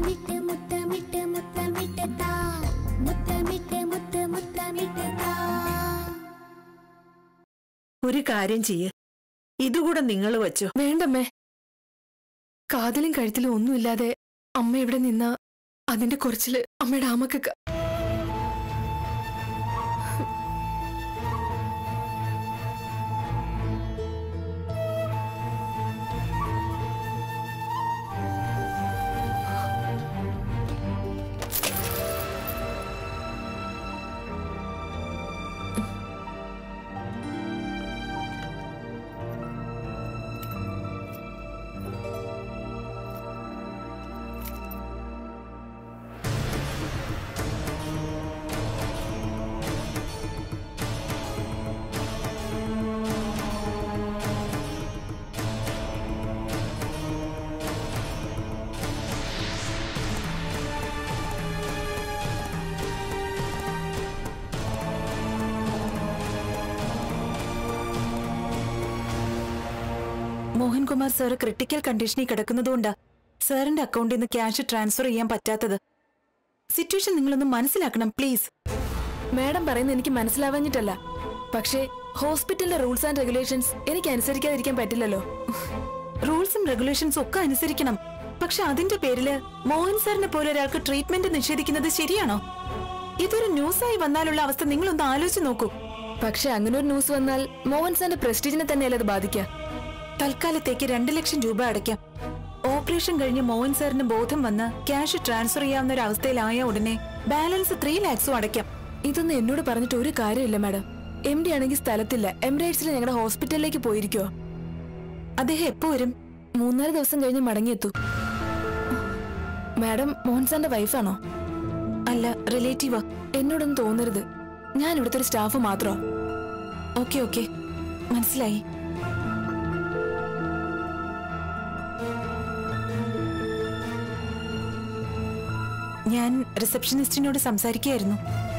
മുത്തമിട്ട് മുത്തമിട്ട് മുത്തമിട്ട് താ മുത്തമിട്ട് മുത്ത് മുത്തമിട്ട് താ ഒരു കാര്യം ചെയ്യ് ഇതുകൂടെ നിങ്ങൾ വെച്ചോ വേണ്ടമ്മേ കാതിലും കഴുത്തിലും ഒന്നുമില്ലാതെ അമ്മ ഇവിടെ നിന്ന അതിന്റെ കുറച്ചില് അമ്മയുടെ അമ്മക്കൊക്കെ മോഹൻകുമാർ സാർ ക്രിട്ടിക്കൽ കണ്ടീഷനിൽ കിടക്കുന്നതുകൊണ്ടാ സാറിന്റെ അക്കൗണ്ടിൽ നിന്ന് ക്യാഷ് ട്രാൻസ്ഫർ ചെയ്യാൻ പറ്റാത്തത് സിറ്റുവേഷൻ നിങ്ങളൊന്ന് മനസ്സിലാക്കണം പ്ലീസ് മാഡം പറയുന്നത് എനിക്ക് മനസ്സിലാവാഞ്ഞിട്ടല്ല പക്ഷേ ഹോസ്പിറ്റലിലെ റൂൾസ് ആൻഡ് റെഗുലേഷൻസ് എനിക്ക് അനുസരിക്കാതിരിക്കാൻ പറ്റില്ലല്ലോ റൂൾസും റെഗുലേഷൻസും ഒക്കെ അനുസരിക്കണം പക്ഷെ അതിന്റെ പേരില് മോഹൻ സാറിനെ പോലെ ഒരാൾക്ക് ട്രീറ്റ്മെന്റ് നിഷേധിക്കുന്നത് ശരിയാണോ ഇതൊരു ന്യൂസായി വന്നാലുള്ള അവസ്ഥ നിങ്ങളൊന്ന് ആലോചിച്ച് നോക്കൂ പക്ഷെ അങ്ങനെ ഒരു ന്യൂസ് വന്നാൽ മോഹൻ സാറിന്റെ പ്രസ്റ്റീജിനെ തന്നെയല്ലേ അത് ബാധിക്കുക തൽക്കാലത്തേക്ക് രണ്ട് ലക്ഷം രൂപ അടയ്ക്കാം ഓപ്പറേഷൻ കഴിഞ്ഞ് മോഹൻ സാറിന് ബോധം വന്ന് ക്യാഷ് ട്രാൻസ്ഫർ ചെയ്യാവുന്ന ഒരു അവസ്ഥയിലായ ഉടനെ ബാലൻസ് ത്രീ ലാക്സും അടയ്ക്കാം ഇതൊന്നും എന്നോട് പറഞ്ഞിട്ട് ഒരു കാര്യമില്ല മാഡം എം ഡി ആണെങ്കിൽ സ്ഥലത്തില്ല എമിറേറ്റ്സിൽ ഞങ്ങളുടെ ഹോസ്പിറ്റലിലേക്ക് പോയിരിക്കോ അദ്ദേഹം എപ്പോ വരും മൂന്നാല് ദിവസം കഴിഞ്ഞ് മടങ്ങിയെത്തു മാഡം മോഹൻ സാറിന്റെ വൈഫാണോ അല്ല റിലേറ്റീവാ എന്നോടൊന്നും തോന്നരുത് ഞാൻ ഇവിടുത്തെ ഒരു സ്റ്റാഫ് മാത്രോ ഓക്കെ ഓക്കെ മനസ്സിലായി ഞാൻ റിസപ്ഷനിസ്റ്റിനോട് സംസാരിക്കുകയായിരുന്നു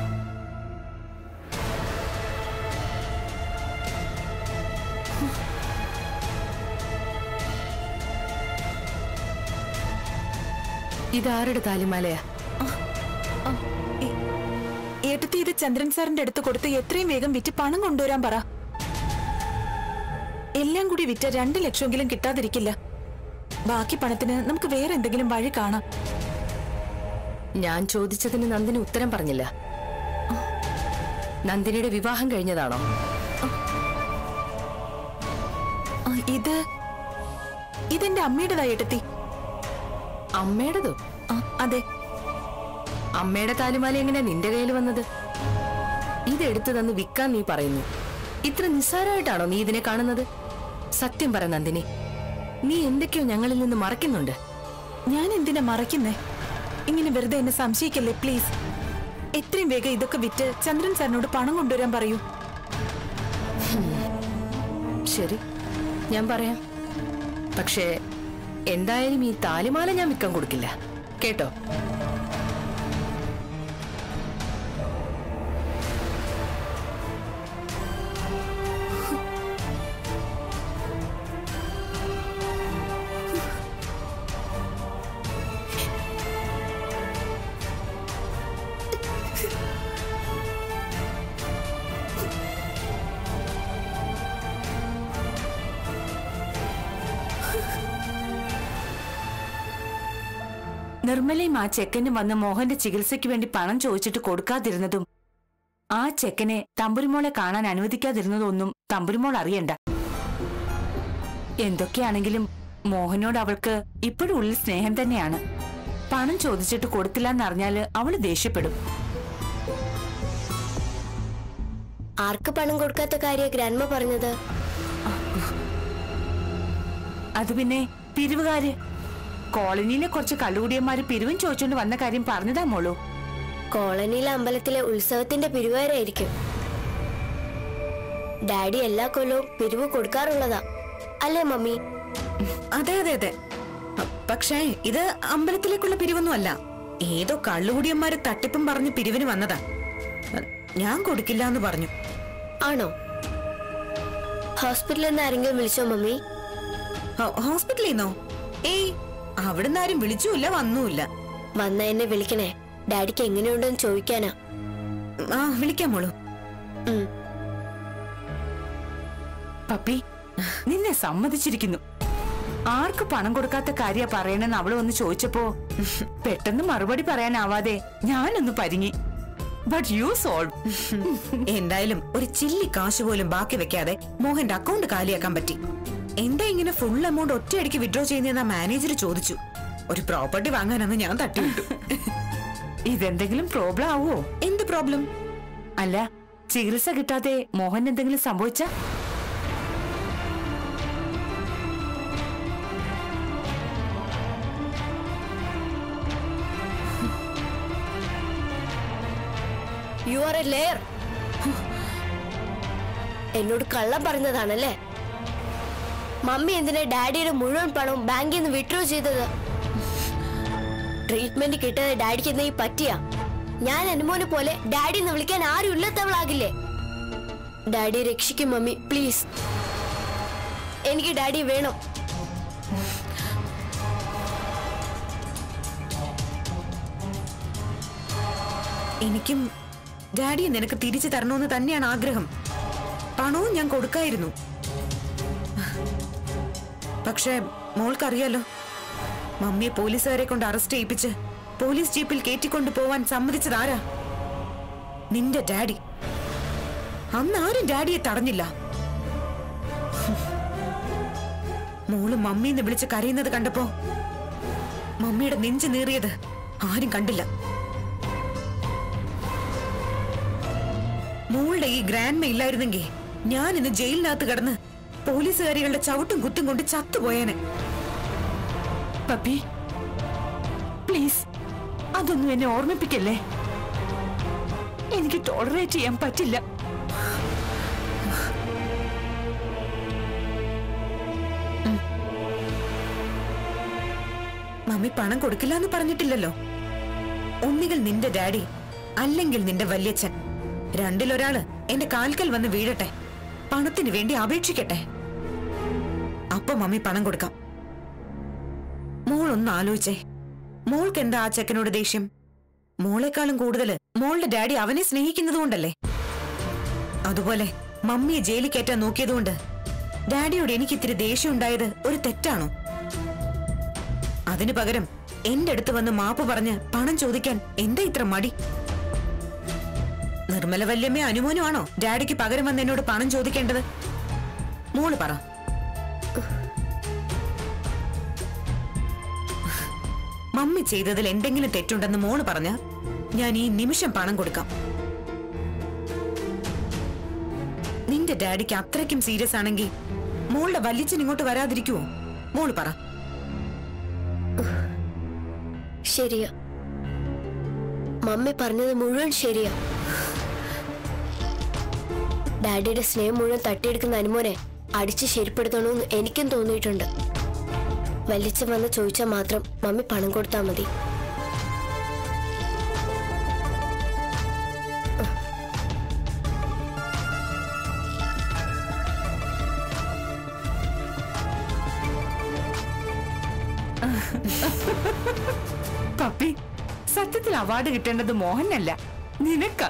ഇതാരുടെ താലിമാലയാ ഏ- ഏട്ടത്തി ഇത് ചന്ദ്രൻ സാറിന്റെ അടുത്ത് കൊടുത്ത് എത്രയും വേഗം വിറ്റ് പണം കൊണ്ടുവരാൻ പറ എല്ലാം കൂടി വിറ്റ രണ്ട് ലക്ഷമെങ്കിലും കിട്ടാതിരിക്കില്ല ബാക്കി പണത്തിന് നമുക്ക് വേറെ എന്തെങ്കിലും വഴി കാണാം ഞാൻ ചോദിച്ചതിന് നന്ദിനി ഉത്തരം പറഞ്ഞില്ല നന്ദിനിയുടെ വിവാഹം കഴിഞ്ഞതാണോ ആ, ഇത് ഇതെന്റെ അമ്മയുടേതായി ഏട്ടത്തി അമ്മയുടേതോ ആ, അതെ അമ്മയുടെ താലിമാല എങ്ങനെയാ നിന്റെ കയ്യിൽ വന്നത് ഇതെടുത്തു തന്ന് വിൽക്കാൻ നീ പറയുന്നു ഇത്ര നിസ്സാരമായിട്ടാണോ നീ ഇതിനെ കാണുന്നത് സത്യം പറ നന്ദിനി നീ എന്തൊക്കെയോ ഞങ്ങളിൽ നിന്ന് മറയ്ക്കുന്നുണ്ട് ഞാൻ എന്തിനാ മറയ്ക്കുന്നേ ഇങ്ങനെ വെറുതെ എന്നെ സംശയിക്കല്ലേ പ്ലീസ് എത്രയും വേഗം ഇതൊക്കെ വിറ്റ് ചന്ദ്രൻ സാറിനോട് പണം കൊണ്ടുവരാൻ പറയൂ ശരി ഞാൻ പറയാം പക്ഷേ എന്തായാലും ഈ താലിമാല ഞാൻ വിൽക്കാൻ കൊടുക്കില്ല കേട്ടോ നിർമ്മലയും ആ ചെക്കന് വന്ന് മോഹന്റെ ചികിത്സയ്ക്ക് വേണ്ടി പണം ചോദിച്ചിട്ട് കൊടുക്കാതിരുന്നതും ആ ചെക്കനെ തമ്പുരുമോളെ കാണാൻ അനുവദിക്കാതിരുന്നതും ഒന്നും തമ്പുരുമോൾ അറിയണ്ട എന്തൊക്കെയാണെങ്കിലും മോഹനോട് അവൾക്ക് ഇപ്പോഴും ഉള്ളിൽ സ്നേഹം തന്നെയാണ് പണം ചോദിച്ചിട്ട് കൊടുത്തില്ല എന്നറിഞ്ഞാല് അവള് ദേഷ്യപ്പെടും ആർക്ക് പണം കൊടുക്കാത്ത കാര്യ ഗ്രാൻഡ്മ പറഞ്ഞത് അത് പിന്നെ പിരിവുകാര് കോളനിയിലെ കുറച്ച് കള്ളുകൂടിയന്മാര് പിരിവും ചോദിച്ചോണ്ട് വന്ന കാര്യം പറഞ്ഞതാ മോളൂ കോളനിയിലെ അമ്പലത്തിലെ ഉത്സവത്തിന്റെ പിരിവുകാരായിരിക്കും ഡാഡി എല്ലാ കൊല്ലവും പിരിവ് കൊടുക്കാറുള്ളതാ അല്ലേ മമ്മി അതെ അതെ അതെ അ, പക്ഷേ ഇത് അമ്പലത്തിലേക്കുള്ള പിരിവൊന്നും അല്ല ഏതോ കള്ളുകുടിയന്മാര് തട്ടിപ്പും പറഞ്ഞ് പിരിവിന് വന്നതാ അ, ഞാൻ കൊടുക്കില്ല എന്ന് പറഞ്ഞു ആണോ ഹോസ്പിറ്റലിൽ നിന്ന് ആരെങ്കിലും വിളിച്ചോ മമ്മി ഹോ- ഹോസ്പിറ്റലിൽ നിന്നോ ഏയ് അവിടുന്ന് ആരും വിളിച്ചുമില്ല വന്നുമില്ല വന്ന എന്നെ വിളിക്കണേ ഡാഡിക്ക് എങ്ങനെയുണ്ടെന്ന് ചോദിക്കാനാ ആ വിളിക്കാം മോളൂ ഉം. പപ്പി നിന്നെ സമ്മതിച്ചിരിക്കുന്നു ആർക്ക് പണം കൊടുക്കാത്ത കാര്യ പറയണെന്ന് അവള് വന്ന് ചോദിച്ചപ്പോ പെട്ടെന്ന് മറുപടി പറയാനാവാതെ ഞാനൊന്ന് പരിങ്ങി ബട്ട് യു സോൾവ് എന്തായാലും ഒരു ചില്ലി കാശ് പോലും ബാക്കി വെക്കാതെ മോഹന്റെ അക്കൗണ്ട് കാലിയാക്കാൻ പറ്റി എന്താ ഇങ്ങനെ ഫുൾ എമൗണ്ട് ഒറ്റയടിക്ക് വിഡ്രോ ചെയ്യുന്ന മാനേജർ ചോദിച്ചു ഒരു പ്രോപ്പർട്ടി വാങ്ങാനെന്ന് ഞാൻ തട്ടിവിട്ടു ഇതെന്തെങ്കിലും പ്രോബ്ലം ആവോ എന്ത് പ്രോബ്ലം അല്ല ചികിത്സ കിട്ടാതെ മോഹൻ എന്തെങ്കിലും സംഭവിച്ച യു ആർ എ ലെയർ എന്നോട് കള്ളം പറഞ്ഞതാണല്ലേ മമ്മി എന്തിനാ ഡാഡിയുടെ മുഴുവൻ പണവും ബാങ്കിൽ നിന്ന് വിഡ്രോ ചെയ്തത് ട്രീറ്റ്മെന്റ് കിട്ടാതെ ഡാഡിക്ക് എന്തെങ്കിലും പറ്റിയാ ഞാൻ അനുമോനെ പോലെ ഡാഡി എന്ന് വിളിക്കാൻ ആരും ഇല്ലാത്തവളാകില്ലേ ഡാഡി രക്ഷിക്കും മമ്മി പ്ലീസ് എനിക്ക് ഡാഡി വേണം എനിക്കും ഡാഡിയെ നിനക്ക് തിരിച്ചു തരണമെന്ന് തന്നെയാണ് ആഗ്രഹം പണവും ഞാൻ കൊടുക്കായിരുന്നു പക്ഷേ മോൾക്കറിയാലോ മമ്മിയെ പോലീസുകാരെ കൊണ്ട് അറസ്റ്റ് ചെയ്യിപ്പിച്ച് പോലീസ് ജീപ്പിൽ കയറ്റിക്കൊണ്ടു പോവാൻ സമ്മതിച്ചതാരാ നിന്റെ ഡാഡി അന്ന് ആരും ഡാഡിയെ തടഞ്ഞില്ല മോള് മമ്മീന്ന് വിളിച്ച് കരയുന്നത് കണ്ടപ്പോ മമ്മിയുടെ നെഞ്ചു നീറിയത് ആരും കണ്ടില്ല മോളുടെ ഈ ഗ്രാൻഡ്മ ഇല്ലായിരുന്നെങ്കിൽ ഞാൻ ഇന്ന് ജയിലിനകത്ത് കിടന്ന് പോലീസുകാരികളുടെ ചവിട്ടും കുത്തും കൊണ്ട് ചത്തുപോയേനെ പപ്പി പ്ലീസ് അതൊന്നും എന്നെ ഓർമ്മിപ്പിക്കല്ലേ എനിക്ക് ടോളറേറ്റ് ചെയ്യാൻ പറ്റില്ല മമ്മി പണം കൊടുക്കില്ല എന്ന് പറഞ്ഞിട്ടില്ലല്ലോ ഒന്നുകിൽ നിന്റെ ഡാഡി അല്ലെങ്കിൽ നിന്റെ വല്യച്ഛൻ രണ്ടിലൊരാള് എന്റെ കാൽക്കൽ വന്ന് വീഴട്ടെ പണത്തിന് വേണ്ടി അപേക്ഷിക്കട്ടെ അപ്പൊ മമ്മി പണം കൊടുക്കാം മോൾ ഒന്ന് ആലോചിച്ചേ മോൾക്ക് എന്താ ആ ചെക്കനോട് ദേഷ്യം മോളെക്കാളും കൂടുതല് മോളുടെ ഡാഡി അവനെ സ്നേഹിക്കുന്നതുകൊണ്ടല്ലേ അതുപോലെ മമ്മിയെ ജയിലിൽ കയറ്റാൻ നോക്കിയതുകൊണ്ട് ഡാഡിയോട് എനിക്ക് ഇത്തിരി ദേഷ്യം ഉണ്ടായത് ഒരു തെറ്റാണോ അതിനു പകരം എന്റെ അടുത്ത് വന്ന് മാപ്പ് പറഞ്ഞ് പണം ചോദിക്കാൻ എന്താ ഇത്ര മടി നിർമ്മല വല്യമ്മ അനുമോനുമാണോ ഡാഡിക്ക് പകരം വന്ന് എന്നോട് പണം ചോദിക്കേണ്ടത് മോള് പറ മമ്മി ചെയ്തതിൽ എന്തെങ്കിലും തെറ്റുണ്ടെന്ന് മോള് പറഞ്ഞ ഞാൻ ഈ നിമിഷം പണം കൊടുക്കാം നിന്റെ ഡാഡിക്ക് അത്രയ്ക്കും സീരിയസ് ആണെങ്കിൽ മോളുടെ വല്യച്ഛൻ ഇങ്ങോട്ട് വരാതിരിക്കുവോ മോള് പറ ശരിയാ മമ്മി പറഞ്ഞത് മുഴുവൻ ശരിയാ ഡാഡിയുടെ സ്നേഹം മുഴുവൻ തട്ടിയെടുക്കുന്ന അനുമോനെ അടിച്ച് ശരിപ്പെടുത്തണമെന്ന് എനിക്കും തോന്നിയിട്ടുണ്ട് വലിച്ച വന്ന് ചോദിച്ചാൽ മാത്രം മമ്മി പണം കൊടുത്താൽ മതി പപ്പി സത്യത്തിൽ അവാർഡ് കിട്ടേണ്ടത് മോഹനല്ല നിനക്ക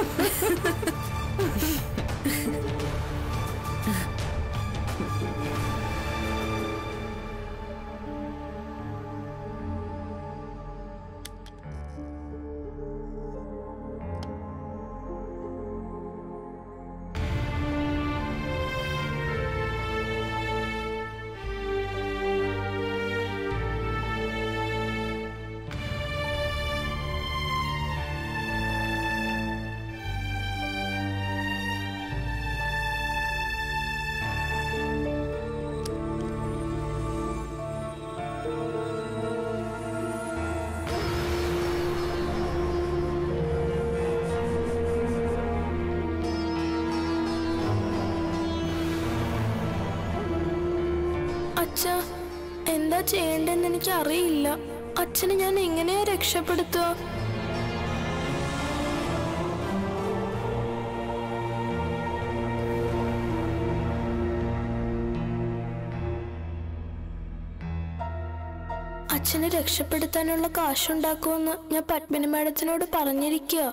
അച്ഛ എന്താ ചെയ്യേണ്ടെന്ന് എനിക്ക് അറിയില്ല അച്ഛനെ ഞാൻ എങ്ങനെയാ രക്ഷപ്പെടുത്തുക അച്ഛനെ രക്ഷപ്പെടുത്താനുള്ള കാശുണ്ടാക്കുമെന്ന് ഞാൻ പത്മിനി മാഡത്തിനോട് പറഞ്ഞിരിക്കുക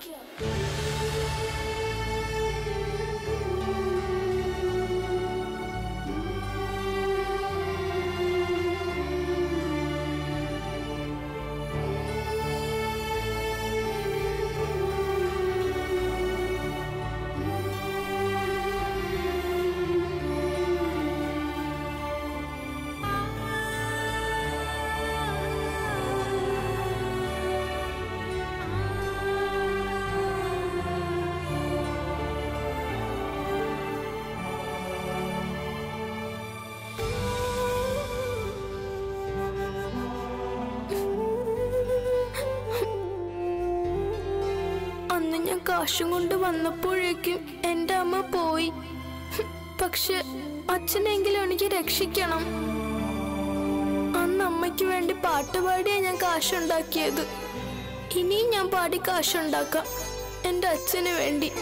അന്ന് ഞാൻ കാശും കൊണ്ട് വന്നപ്പോഴേക്കും എൻ്റെ അമ്മ പോയി പക്ഷെ അച്ഛനെങ്കിലും എനിക്ക് രക്ഷിക്കണം അന്ന് അമ്മയ്ക്ക് വേണ്ടി പാട്ടുപാടിയാ ഞാൻ കാശുണ്ടാക്കിയത് ഇനിയും ഞാൻ പാടി കാശുണ്ടാക്കാം എൻ്റെ അച്ഛന് വേണ്ടി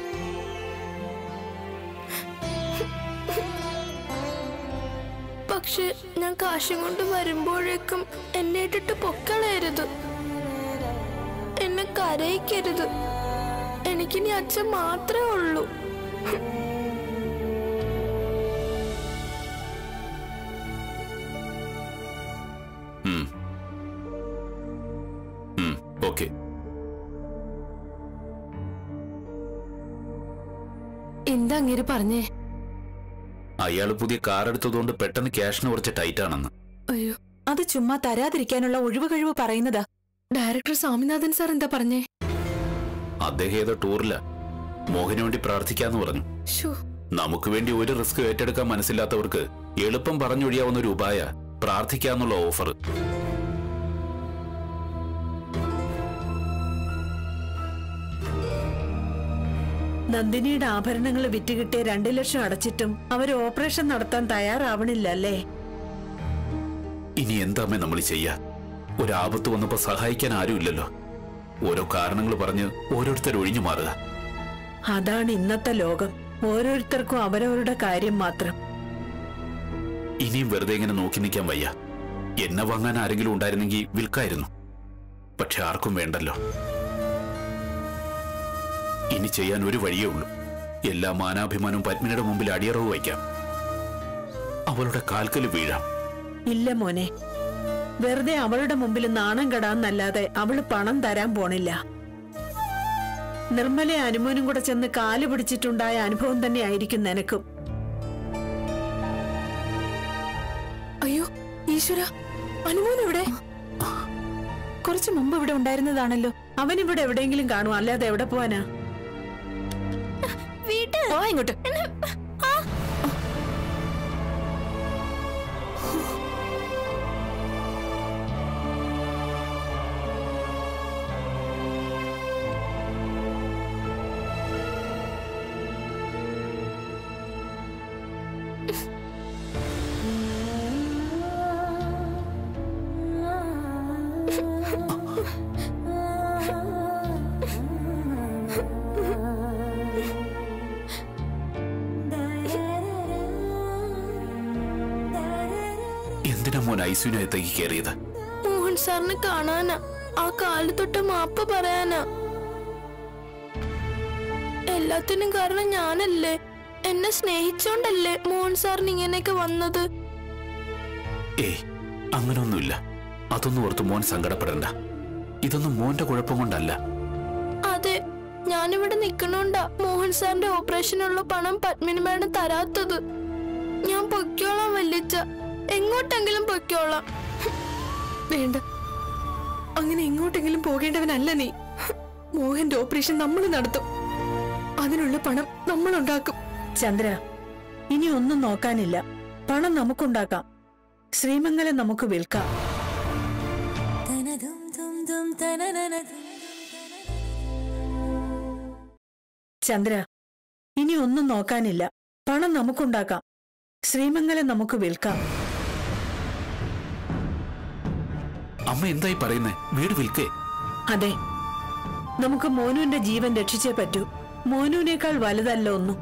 പക്ഷെ ഞാൻ കാശും കൊണ്ട് വരുമ്പോഴേക്കും എന്നെ ഇട്ടിട്ട് പൊക്കളയരുത് എന്നെ കരയിക്കരുത് എനിക്കിനി അച്ഛൻ മാത്രമേ ഉള്ളൂ ഓക്കെ എന്താ അങ്ങേര് പറഞ്ഞേ അയാൾ പുതിയ കാർ എടുത്തതുകൊണ്ട് പെട്ടെന്ന് ക്യാഷിന് കുറച്ച് ടൈറ്റ് ആണെന്ന് അയ്യോ അത് ചുമ്മാ തരാതിരിക്കാനുള്ള ഒഴിവ് കഴിവ് പറയുന്നതാ ഡയറക്ടർ സ്വാമിനാഥൻ സാർ എന്താ പറഞ്ഞേ അദ്ദേഹം ഏതോ ടൂറില്ല മോഹന് വേണ്ടി പ്രാർത്ഥിക്കാന്ന് പറഞ്ഞു ഷോ നമുക്ക് വേണ്ടി ഒരു റിസ്ക് ഏറ്റെടുക്കാൻ മനസ്സില്ലാത്തവർക്ക് എളുപ്പം പറഞ്ഞൊഴിയാവുന്ന ഒരു ഉപായ പ്രാർത്ഥിക്കാന്നുള്ള ഓഫർ നന്ദിനിയുടെ ആഭരണങ്ങൾ വിറ്റുകിട്ടിയ രണ്ടു ലക്ഷം അടച്ചിട്ടും അവര് ഓപ്പറേഷൻ നടത്താൻ തയ്യാറാവണില്ല അല്ലേ ഇനി എന്താമേ നമ്മൾ ചെയ്യാ ഒരു ആപത്ത് വന്നപ്പോ സഹായിക്കാൻ ആരുമില്ലല്ലോ ഓരോ കാരണങ്ങൾ പറഞ്ഞ് ഓരോരുത്തർ ഒഴിഞ്ഞു മാറുക അതാണ് ഇന്നത്തെ ലോകം ഓരോരുത്തർക്കും അവരവരുടെ കാര്യം മാത്രം ഇനിയും വെറുതെ ഇങ്ങനെ നോക്കി നിൽക്കാൻ വയ്യ എന്നെ വാങ്ങാൻ ആരെങ്കിലും ഉണ്ടായിരുന്നെങ്കിൽ വിൽക്കായിരുന്നു പക്ഷെ ആർക്കും വേണ്ടല്ലോ ഇനി ചെയ്യാൻ ഒരു വഴിയേ ഉള്ളൂ എല്ലാ മാനാഭിമാനവും പത്മിനിയുടെ മുമ്പിൽ അടിയറവ് വയ്ക്കാം അവളുടെ കാൽക്കല് വീഴാം ഇല്ല മോനെ വെറുതെ അവളുടെ മുമ്പിൽ നാണം കെടാന്നല്ലാതെ അവള് പണം തരാൻ പോണില്ല നിർമ്മല അനുമോനും കൂടെ ചെന്ന് കാല് പിടിച്ചിട്ടുണ്ടായ അനുഭവം തന്നെ ആയിരിക്കും നിനക്കും അയ്യോ ഈശ്വര അനുമോൻ എവിടെ കുറച്ചു മുമ്പ് ഇവിടെ ഉണ്ടായിരുന്നതാണല്ലോ അവനിവിടെ എവിടെയെങ്കിലും കാണും അല്ലാതെ എവിടെ പോവാനാ വീട്ടിൽ വാ ഇങ്ങോട്ട് എന്തിനാ മോൻ ഐസുവിനകത്തേക്ക് കയറിയത് മോഹൻ സാറിനെ കാണാനാ ആ കാല് തൊട്ട് മാപ്പ് പറയാനാ എല്ലാത്തിനും കാരണം ഞാനല്ലേ എന്നെ സ്നേഹിച്ചോണ്ടല്ലേ മോഹൻ സാറിന് ഇങ്ങനെയൊക്കെ വന്നത് ഏയ് അങ്ങനൊന്നുമില്ല അതൊന്നും ഓർത്ത് മോൻ സങ്കടപ്പെടണ്ട ഇതൊന്നും മോന്റെ കുഴപ്പം കൊണ്ടല്ല അതെ ഞാനിവിടെ നിക്കണോണ്ടാ മോഹൻ സാറിന്റെ ഓപ്പറേഷനുള്ള പണം പത്മിനി മാഡം തരാത്തത് ഞാൻ പൊയ്ക്കോളാം വല്യച്ച എങ്ങോട്ടെങ്കിലും പൊയ്ക്കോളാം വേണ്ട അങ്ങനെ എങ്ങോട്ടെങ്കിലും പോകേണ്ടവനല്ല നീ മോഹന്റെ ഓപ്പറേഷൻ നമ്മൾ നടത്തും അതിനുള്ള പണം നമ്മൾ ഉണ്ടാക്കും ചന്ദ്ര ഇനി ഒന്നും നോക്കാനില്ല പണം നമുക്കുണ്ടാക്കാം ശ്രീമംഗലം നമുക്ക് വിൽക്കാം ചന്ദ്ര ഇനി ഒന്നും നോക്കാനില്ല പണം നമുക്കുണ്ടാക്കാം ശ്രീമംഗലം നമുക്ക് വിൽക്കാം അമ്മ എന്തായി പറയുന്നേ വീട് വിൽക്കേ അതെ നമുക്ക് മോനുവിന്റെ ജീവൻ രക്ഷിച്ചേ പറ്റൂ മോനുവിനേക്കാൾ വലുതല്ല ഒന്നും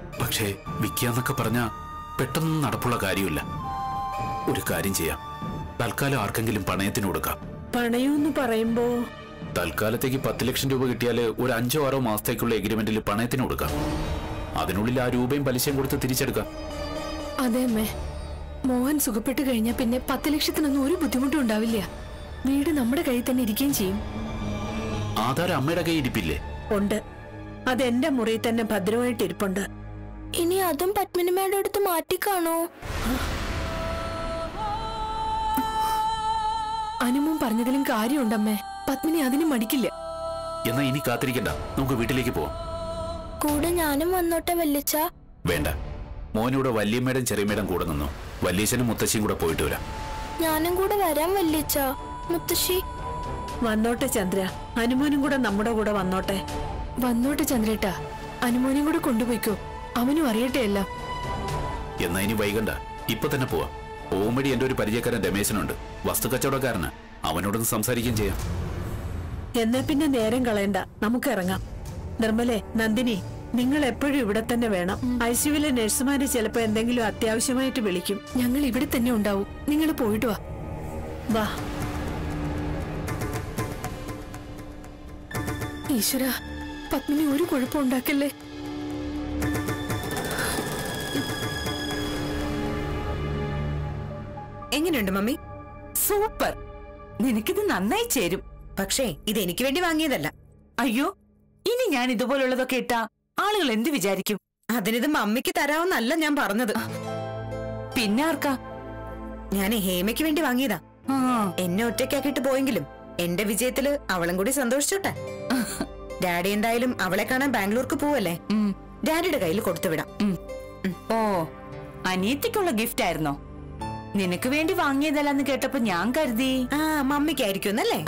പക്ഷേ വിൽക്കാന്നൊക്കെ പറഞ്ഞ പെട്ടെന്ന് നടപ്പുള്ള കാര്യമില്ല ഒരു കാര്യം ചെയ്യാം തൽക്കാലം ആർക്കെങ്കിലും പണയത്തിന് കൊടുക്കാം പണയോന്ന് പറയുമ്പോ തൽക്കാലത്തേക്ക് പത്ത് ലക്ഷം രൂപ കിട്ടിയാൽ ഒരു അഞ്ചോ ആറോ മാസത്തേക്കുള്ള എഗ്രിമെന്റിൽ പണയത്തിന് കൊടുക്കാം അതിനുള്ളിൽ ആ രൂപയും പലിശയും കൊടുത്ത് തിരിച്ചെടുക്കാം അതെ അമ്മേ മോഹൻ സുഖപ്പെട്ട് കഴിഞ്ഞാൽ പിന്നെ പത്ത് ലക്ഷത്തിനൊന്നും ഒരു ബുദ്ധിമുട്ടും ഉണ്ടാവില്ല വീട് നമ്മുടെ കയ്യിൽ തന്നെ ഇരിക്കുകയും ചെയ്യും ആധാരം അമ്മയുടെ കൈ ഇരിപ്പില്ലേ ഉണ്ട് അതെന്റെ മുറിയിൽ തന്നെ ഭദ്രമായിട്ട് ഇരിപ്പുണ്ട് ഇനി അതും പത്മിനിമയുടെ അടുത്ത് മാറ്റിക്കാണോ അനുമോൻ പറഞ്ഞതിലും കാര്യമുണ്ടമ്മേ പത്മിനി അതിന് മടിക്കില്ല എന്നാ ഇനി കാത്തിരിക്കണ്ട നമുക്ക് വീട്ടിലേക്ക് പോവാം കൂടെ ഞാനും വന്നോട്ടെ വല്യച്ച വേണ്ട മോനൂടെ വല്യമ്മേടം ചെറിയമ്മേടം കൂടെ നിന്നു വല്യച്ഛനും മുത്തശ്ശിയും കൂടെ പോയിട്ട് വരാം ഞാനും കൂടെ വരാൻ വല്യച്ച മുത്തശ്ശി വന്നോട്ടെ ചന്ദ്ര അനുമോനും കൂടെ നമ്മുടെ കൂടെ വന്നോട്ടെ വന്നോട്ടെ ചന്ദ്രേട്ടാ അനുമോനെയും കൂടെ കൊണ്ടുപോയിക്കോ അവനും അറിയട്ടെ എല്ലാം എന്നാ ഇനി വൈകണ്ട ഇപ്പൊ തന്നെ പോവാം പോകുമ്പടി എന്റെ ഒരു പരിചയക്കാരൻ രമേശനുണ്ട് വസ്തു കച്ചവടക്കാരന് അവനോടൊന്ന് സംസാരിക്കുകയും ചെയ്യാം എന്നാ പിന്നെ നേരം കളയണ്ട നമുക്ക് ഇറങ്ങാം നിർമ്മലേ നന്ദിനി നിങ്ങൾ എപ്പോഴും ഇവിടെ തന്നെ വേണം ഐസിയുവിലെ നഴ്സുമാര് ചിലപ്പോ എന്തെങ്കിലും അത്യാവശ്യമായിട്ട് വിളിക്കും ഞങ്ങൾ ഇവിടെ തന്നെ ഉണ്ടാവും നിങ്ങൾ പോയിട്ട് വാ വാ ഈശ്വര പത്മിനി ഒരു കുഴപ്പം ഉണ്ടാക്കല്ലേ എങ്ങനെയുണ്ട് മമ്മി സൂപ്പർ നിനക്കിത് നന്നായി ചേരും പക്ഷേ ഇത് എനിക്ക് വേണ്ടി വാങ്ങിയതല്ല അയ്യോ ഇനി ഞാൻ ഇതുപോലുള്ളതൊക്കെ ഇട്ടാ ആളുകൾ എന്ത് വിചാരിക്കും അതിനിത് മമ്മിക്ക് തരാമെന്നല്ല ഞാൻ പറഞ്ഞത് പിന്നെ ആർക്കാ ഞാൻ ഹേമയ്ക്ക് വേണ്ടി വാങ്ങിയതാ ആ, എന്നെ ഒറ്റയ്ക്കാക്കിയിട്ട് പോയെങ്കിലും എന്റെ വിജയത്തില് അവളും കൂടി സന്തോഷിച്ചോട്ടെ ഡാഡി എന്തായാലും അവളെ കാണാൻ ബാംഗ്ലൂർക്ക് പോവല്ലേ ഉം, ഡാഡിയുടെ കയ്യിൽ കൊടുത്തുവിടാം ഉം. ഓ അനിയത്തിക്കുള്ള ഗിഫ്റ്റ് ആയിരുന്നോ നിനക്ക് വേണ്ടി വാങ്ങിയതല്ലെന്ന് കേട്ടപ്പോ ഞാൻ കരുതി ആ മമ്മിക്കായിരിക്കും എന്നല്ലേ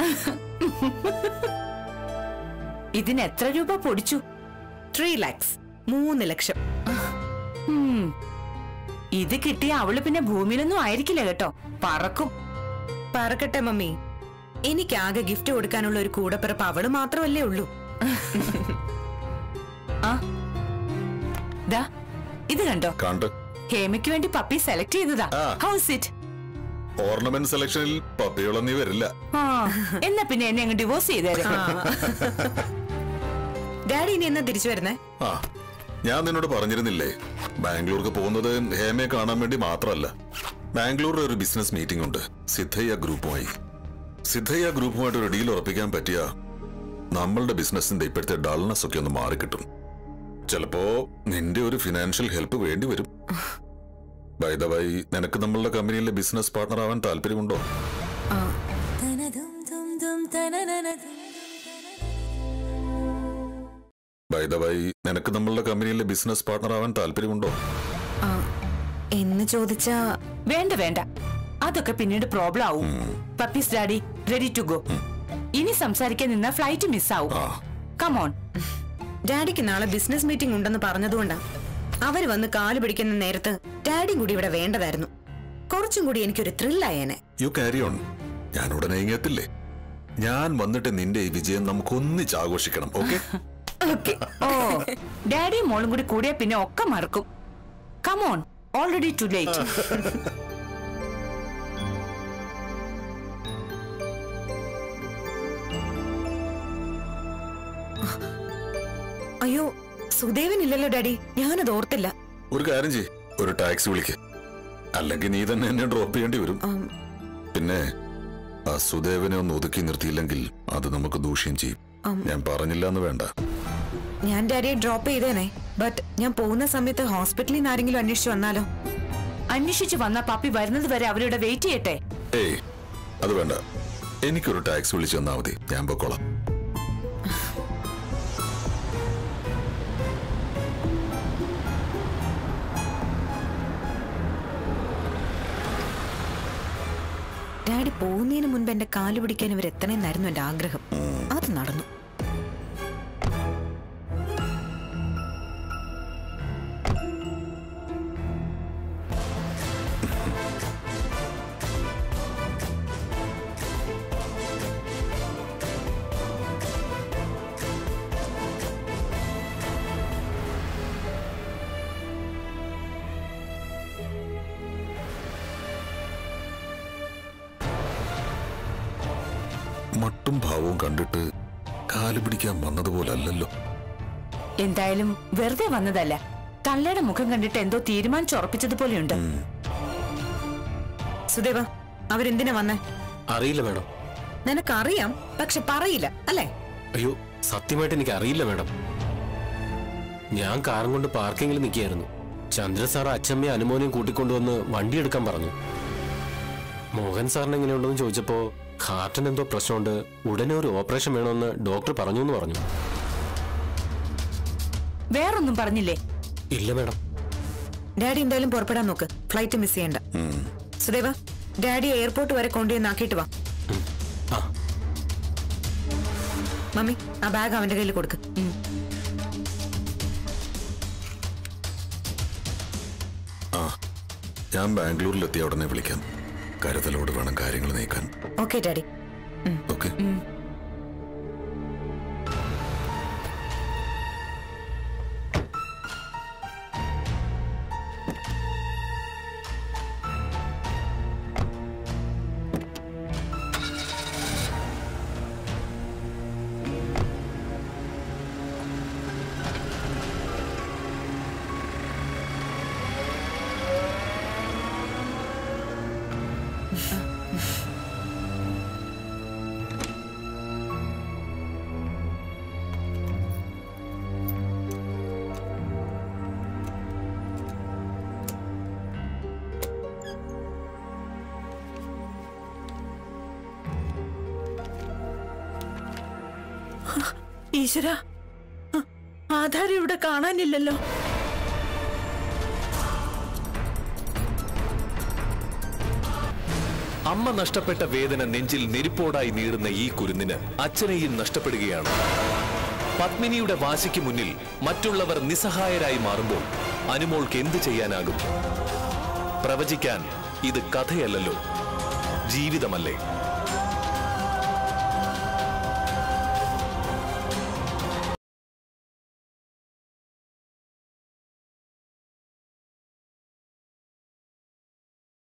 ഇതിന് എത്ര രൂപ പൊടിച്ചു ത്രീ ലാക്സ് മൂന്ന് ലക്ഷം ഉം. ഇത് കിട്ടിയ അവള് പിന്നെ ഭൂമിയിലൊന്നും ആയിരിക്കില്ല കേട്ടോ പറക്കും പറക്കട്ടെ മമ്മി എനിക്കാകെ ഗിഫ്റ്റ് കൊടുക്കാനുള്ള ഒരു കൂടപ്പിറപ്പ് അവള് മാത്രമല്ലേ ഉള്ളൂ ആ ദാ ഇത് കണ്ടോ കണ്ട് ഹേമയ്ക്ക് വേണ്ടി പപ്പി സെലക്ട് ചെയ്തതാ ആ. ഹൗസ് ഇറ്റ് ഓർണമെന്റ് സെലക്ഷനിൽ പപ്പിയോളം നീ വരില്ല ആ എന്നാ പിന്നെ എന്നെ അങ്ങ് ഡിവോഴ്സ് ചെയ്തേരെ ഡാഡി ഇനി എന്നാ തിരിച്ചു വരുന്നേ ആ ഞാൻ നിന്നോട് പറഞ്ഞിരുന്നില്ലേ ബാംഗ്ലൂർക്ക് പോകുന്നത് ഹേമയെ കാണാൻ വേണ്ടി മാത്രമല്ല ബാംഗ്ലൂരിൽ ഒരു ബിസിനസ് മീറ്റിംഗ് ഉണ്ട് സിദ്ധയ്യ ഗ്രൂപ്പുമായി സിദ്ധയ്യ ഗ്രൂപ്പുമായിട്ട് ഒരു ഡീൽ ഉറപ്പിക്കാൻ പറ്റിയ നമ്മളുടെ ബിസിനസിന്റെ ഇപ്പോഴത്തെ ഡൾനെസ് ഒക്കെ ഒന്ന് മാറിക്കിട്ടും ചിലപ്പോ നിന്റെ ഒരു ഫിനാൻഷ്യൽ ഹെൽപ്പ് വേണ്ടി വരും ബൈ ദ വൈ നിനക്ക് നമ്മളുടെ കമ്പനിയിലെ ബിസിനസ് പാർട്ണർ ആവാൻ താല്പര്യമുണ്ടോ ബൈ ദ വൈ നിനക്ക് നമ്മളുടെ കമ്പനിയിലെ ബിസിനസ് പാർട്ണർ ആവാൻ താല്പര്യമുണ്ടോ ആ, എന്ന് ചോദിച്ചാ വേണ്ട വേണ്ട അതൊക്കെ പിന്നീട് പ്രോബ്ലം ആവും puppy's daddy ready to go ഇനി സംസാരിക്കാൻ നിന്ന ഫ്ലൈറ്റ് മിസ്സാവും ആ കമോൺ ഡാഡിക്ക് നാളെ ബിസിനസ് മീറ്റിംഗ് ഉണ്ടെന്ന് പറഞ്ഞതുകൊണ്ടാ അവര് വന്ന് കാല് പിടിക്കുന്ന നേരത്ത് ഡാഡിയും കൂടി ഇവിടെ വേണ്ടതായിരുന്നു കുറച്ചും കൂടി എനിക്കൊരു ത്രില്ലായേനെ യു ക്യാരി ഓൺ ഞാൻ ഉടനെ ഇങ്ങെത്തില്ലേ ഞാൻ വന്നിട്ട് നിന്റെ ഈ വിജയം നമുക്ക് ഒന്നിച്ച് ആഘോഷിക്കണം ഓക്കെ ഓ ഡാഡിയും മോളും കൂടി കൂടിയാ പിന്നെ ഒക്കെ മറക്കും കമോൺ ഓൾറെഡി ടു ലേറ്റ് അയ്യോ സുദേവൻ ഇല്ലല്ലോ ഡാഡി ഞാനത് ഓർത്തില്ല ഒരു കാര്യം ചെയ് ഒരു ടാക്സി വിളിക്ക് അല്ലെങ്കിൽ നീ തന്നെ എന്നെ ഡ്രോപ്പ് ചെയ്യേണ്ടി വരും ആം, പിന്നെ ആ സുദേവനെ ഒന്ന് ഒതുക്കി നിർത്തിയില്ലെങ്കിൽ അത് നമുക്ക് ദൂഷ്യം ചെയ്യും ആം. ഞാൻ പറഞ്ഞില്ല എന്ന് വേണ്ട ഞാൻ ഡാഡിയെ ഡ്രോപ്പ് ചെയ്തേനെ ബട്ട് ഞാൻ പോകുന്ന സമയത്ത് ഹോസ്പിറ്റലിൽ നിന്ന് ആരെങ്കിലും അന്വേഷിച്ചു വന്നാലോ അന്വേഷിച്ച് വന്ന പപ്പി വരുന്നത് വരെ അവരുടെ വെയിറ്റ് ചെയ്യട്ടെ ഏയ് അത് വേണ്ട എനിക്കൊരു ടാക്സി വിളിച്ചു തന്നാ മതി ഞാൻ പൊക്കോളാം ഡാഡി പോകുന്നതിന് മുൻപ് എന്റെ കാല് പിടിക്കാൻ ഇവർ എത്തണമെന്നായിരുന്നു എന്റെ ആഗ്രഹം അത് നടന്നു മട്ടും ഭാവവും കണ്ടിട്ട് കാല് പിടിക്കാൻ വന്നതുപോലല്ലല്ലോ എന്തായാലും വെറുതെ വന്നതല്ല തള്ളയുടെ മുഖം കണ്ടിട്ട് എന്തോ തീരുമാനിച്ചുറപ്പിച്ചതുപോലെയുണ്ട് സുദേവ അവരെന്തിനാ വന്നേ അറിയില്ല മാഡം നിനക്കറിയാം പക്ഷെ പറയില്ല അല്ലേ അയ്യോ സത്യമായിട്ട് എനിക്ക് അറിയില്ല മാഡം ഞാൻ കാറും കൊണ്ട് പാർക്കിങ്ങിൽ നിൽക്കുകയായിരുന്നു ചന്ദ്ര സാർ അച്ഛമ്മയും അനുമോനെയും കൂട്ടിക്കൊണ്ടുവന്ന് വണ്ടി എടുക്കാൻ പറഞ്ഞു മോഹൻ സാറിന് എങ്ങനെയുണ്ടെന്ന് ചോദിച്ചപ്പോ ഹാർട്ടിന് എന്തോ പ്രശ്നമുണ്ട് ഉടനെ ഒരു ഓപ്പറേഷൻ വേണമെന്ന് ഡോക്ടർ പറഞ്ഞു എന്ന് പറഞ്ഞു വേറൊന്നും പറഞ്ഞില്ലേ ഇല്ല മാഡം ഡാഡി എന്തായാലും പുറപ്പെടാൻ നോക്ക് ഫ്ലൈറ്റ് മിസ് ചെയ്യണ്ട സുദേവ ഡാഡി എയർപോർട്ട് വരെ കൊണ്ടുവന്നാക്കിയിട്ട് വാ ആ മമ്മി ആ ബാഗ് അവന്റെ കയ്യിൽ കൊടുക്ക് ആ ഞാൻ ബാംഗ്ലൂരിലെത്തിയ ഉടനെ വിളിക്കാം കരുതലോട് വേണം കാര്യങ്ങൾ നീക്കാൻ ഓക്കെ ഡാഡി ഓക്കെ ഈശ്വര ആധാരം ഇവിടെ കാണാനില്ലല്ലോ അമ്മ നഷ്ടപ്പെട്ട വേദന നെഞ്ചിൽ നെരിപ്പോടായി നീറുന്ന ഈ കുരുന്നിന് അച്ഛനെയും നഷ്ടപ്പെടുകയാണ് പത്മിനിയുടെ വാശിക്ക് മുന്നിൽ മറ്റുള്ളവർ നിസ്സഹായരായി മാറുമ്പോൾ അനുമോൾക്ക് എന്ത് ചെയ്യാനാകും പ്രവചിക്കാൻ ഇത് കഥയല്ലല്ലോ ജീവിതമല്ലേ